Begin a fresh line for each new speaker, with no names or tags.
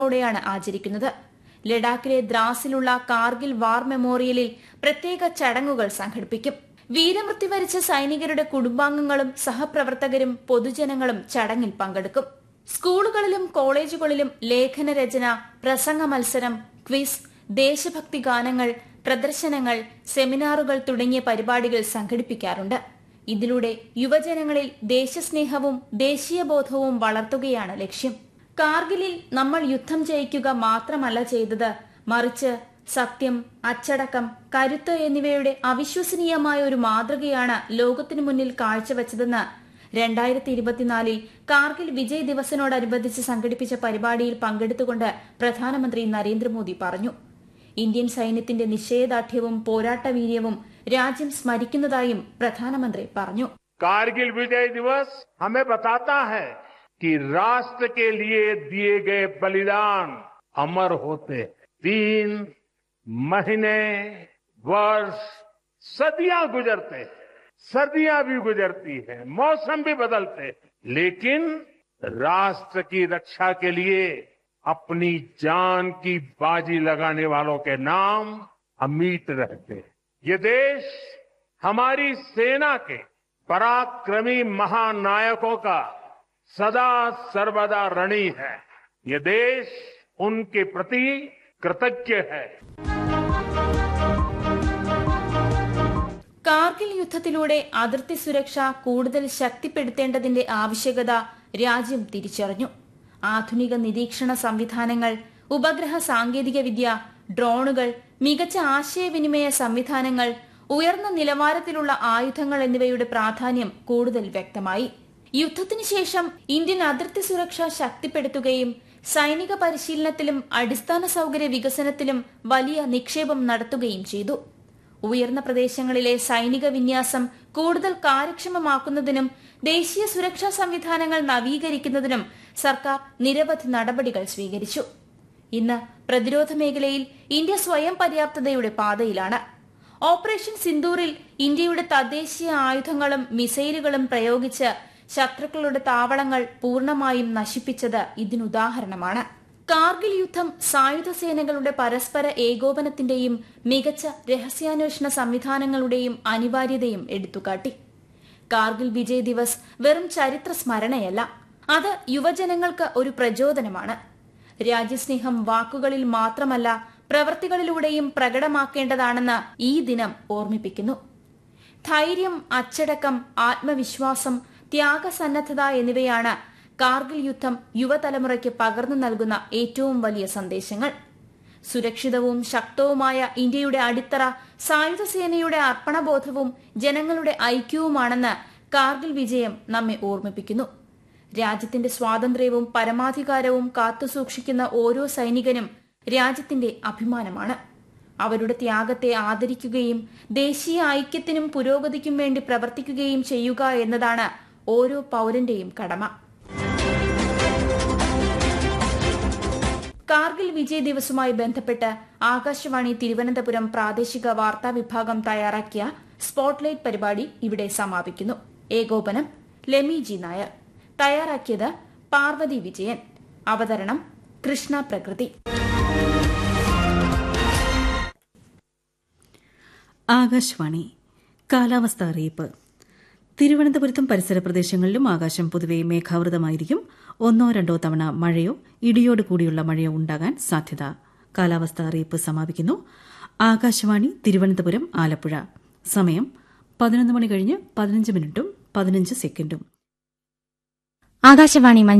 ോടെയാണ് ആചരിക്കുന്നത് ലഡാക്കിലെ ദ്രാസിലുള്ള കാർഗിൽ വാർ മെമ്മോറിയലിൽ പ്രത്യേക ചടങ്ങുകൾ സംഘടിപ്പിക്കും വീരമൃത്യു വരിച്ച സൈനികരുടെ കുടുംബാംഗങ്ങളും സഹപ്രവർത്തകരും പൊതുജനങ്ങളും ചടങ്ങിൽ പങ്കെടുക്കും സ്കൂളുകളിലും കോളേജുകളിലും ലേഖന രചന പ്രസംഗ മത്സരം ക്വിസ് ദേശഭക്തി ഗാനങ്ങൾ പ്രദർശനങ്ങൾ സെമിനാറുകൾ തുടങ്ങിയ പരിപാടികൾ സംഘടിപ്പിക്കാറുണ്ട് ഇതിലൂടെ യുവജനങ്ങളിൽ ദേശസ്നേഹവും ദേശീയബോധവും വളർത്തുകയാണ് ലക്ഷ്യം കാർഗിലിൽ നമ്മൾ യുദ്ധം ജയിക്കുക മാത്രമല്ല ചെയ്തത് മറിച്ച് സത്യം അച്ചടക്കം കരുത്ത് എന്നിവയുടെ അവിശ്വസനീയമായ ഒരു മാതൃകയാണ് ലോകത്തിനു മുന്നിൽ കാഴ്ചവെച്ചതെന്ന് രണ്ടായിരത്തി ഇരുപത്തിനാലിൽ കാർഗിൽ വിജയ് ദിവസിനോടനുബന്ധിച്ച് സംഘടിപ്പിച്ച പരിപാടിയിൽ പങ്കെടുത്തുകൊണ്ട് പ്രധാനമന്ത്രി നരേന്ദ്രമോദി പറഞ്ഞു ഇന്ത്യൻ സൈന്യത്തിന്റെ നിശ്ചയദാർഢ്യവും പോരാട്ടവീര്യവും രാജ്യം സ്മരിക്കുന്നതായും പ്രധാനമന്ത്രി പറഞ്ഞു
कारगिल विजय दिवस हमें बताता है कि राष्ट्र के लिए दिए गए बलिदान अमर होते हैं दिन महीने वर्ष सदियां गुजरते हैं सर्दियां भी गुजरती है मौसम भी बदलते हैं लेकिन राष्ट्र की रक्षा के लिए अपनी जान की बाजी लगाने वालों के नाम अमिट रहते हैं ये देश हमारी सेना के पराक्रमी महानायकों का सदा सर्वदा ऋणी है ये देश उनके प्रति कृतज्ञ है
കാർഗിൽ യുദ്ധത്തിലൂടെ അതിർത്തി സുരക്ഷ കൂടുതൽ ശക്തിപ്പെടുത്തേണ്ടതിന്റെ ആവശ്യകത രാജ്യം തിരിച്ചറിഞ്ഞു ആധുനിക നിരീക്ഷണ സംവിധാനങ്ങൾ ഉപഗ്രഹ സാങ്കേതികവിദ്യ ഡ്രോണുകൾ മികച്ച ആശയവിനിമയ സംവിധാനങ്ങൾ ഉയർന്ന നിലവാരത്തിലുള്ള ആയുധങ്ങൾ എന്നിവയുടെ പ്രാധാന്യം കൂടുതൽ വ്യക്തമായി യുദ്ധത്തിനു ശേഷം ഇന്ത്യൻ അതിർത്തി സുരക്ഷ ശക്തിപ്പെടുത്തുകയും സൈനിക പരിശീലനത്തിലും അടിസ്ഥാന സൌകര്യ വികസനത്തിലും വലിയ നിക്ഷേപം നടത്തുകയും ചെയ്തു ഉയർന്ന പ്രദേശങ്ങളിലെ സൈനിക വിന്യാസം കൂടുതൽ കാര്യക്ഷമമാക്കുന്നതിനും ദേശീയ സുരക്ഷാ സംവിധാനങ്ങൾ നവീകരിക്കുന്നതിനും സർക്കാർ നിരവധി നടപടികൾ സ്വീകരിച്ചു ഇന്ന് പ്രതിരോധ മേഖലയിൽ ഇന്ത്യ സ്വയം പര്യാപ്തതയുടെ പാതയിലാണ് ഓപ്പറേഷൻ സിന്ദൂറിൽ ഇന്ത്യയുടെ തദ്ദേശീയ ആയുധങ്ങളും മിസൈലുകളും പ്രയോഗിച്ച് ശത്രുക്കളുടെ താവളങ്ങൾ പൂർണ്ണമായും നശിപ്പിച്ചത് ഇതിനുദാഹരണമാണ് കാർഗിൽ യുദ്ധം സായുധ സേനകളുടെ പരസ്പര ഏകോപനത്തിന്റെയും മികച്ച രഹസ്യാന്വേഷണ സംവിധാനങ്ങളുടെയും അനിവാര്യതയും എടുത്തുകാട്ടി കാർഗിൽ വിജയ് ദിവസ് വെറും ചരിത്ര സ്മരണയല്ല അത് യുവജനങ്ങൾക്ക് ഒരു പ്രചോദനമാണ് രാജ്യസ്നേഹം വാക്കുകളിൽ മാത്രമല്ല പ്രവൃത്തികളിലൂടെയും പ്രകടമാക്കേണ്ടതാണെന്ന് ഈ ദിനം ഓർമ്മിപ്പിക്കുന്നു ധൈര്യം അച്ചടക്കം ആത്മവിശ്വാസം ത്യാഗസന്നദ്ധത എന്നിവയാണ് കാർഗിൽ യുദ്ധം യുവതലമുറയ്ക്ക് പകർന്നു നൽകുന്ന ഏറ്റവും വലിയ സന്ദേശങ്ങൾ സുരക്ഷിതവും ശക്തവുമായ ഇന്ത്യയുടെ അടിത്തറ സായുധ സേനയുടെ അർപ്പണബോധവും ജനങ്ങളുടെ ഐക്യവുമാണെന്ന് കാർഗിൽ വിജയം നമ്മെ ഓർമ്മിപ്പിക്കുന്നു രാജ്യത്തിന്റെ സ്വാതന്ത്ര്യവും പരമാധികാരവും കാത്തുസൂക്ഷിക്കുന്ന ഓരോ സൈനികനും രാജ്യത്തിന്റെ അഭിമാനമാണ് അവരുടെ ത്യാഗത്തെ ആദരിക്കുകയും ദേശീയ ഐക്യത്തിനും പുരോഗതിക്കും വേണ്ടി പ്രവർത്തിക്കുകയും ചെയ്യുക എന്നതാണ് ഓരോ പൌരന്റെയും കടമ കാർഗിൽ വിജയ് ദിവസുമായി ബന്ധപ്പെട്ട് ആകാശവാണി തിരുവനന്തപുരം പ്രാദേശിക വാർത്താ വിഭാഗം തയ്യാറാക്കിയ സ്പോട്ട്ലൈറ്റ് പരിപാടി ഇവിടെ സമാപിക്കുന്നു ഏകോപനം ലെമി ജി നായർ തയ്യാറാക്കിയത് പാർവതി വിജയൻ അവതരണം കൃഷ്ണ പ്രകൃതി
ആകാശവാണി കാലാവസ്ഥ അറിയിപ്പ് തിരുവനന്തപുരത്തും പരിസര പ്രദേശങ്ങളിലും ആകാശം പൊതുവെ മേഘാവൃതമായിരിക്കും ഒന്നോ രണ്ടോ തവണ മഴയോ ഇടിയോട് കൂടിയുള്ള മഴയോ ഉണ്ടാകാൻ സാധ്യത കാലാവസ്ഥ അറിയിപ്പ് സമാപിക്കുന്നു ആകാശവാണി തിരുവനന്തപുരം ആലപ്പുഴ സമയം പതിനൊന്ന് മണി കഴിഞ്ഞ് പതിനഞ്ച് മിനിറ്റും പതിനഞ്ച് സെക്കൻഡും
ആകാശവാണി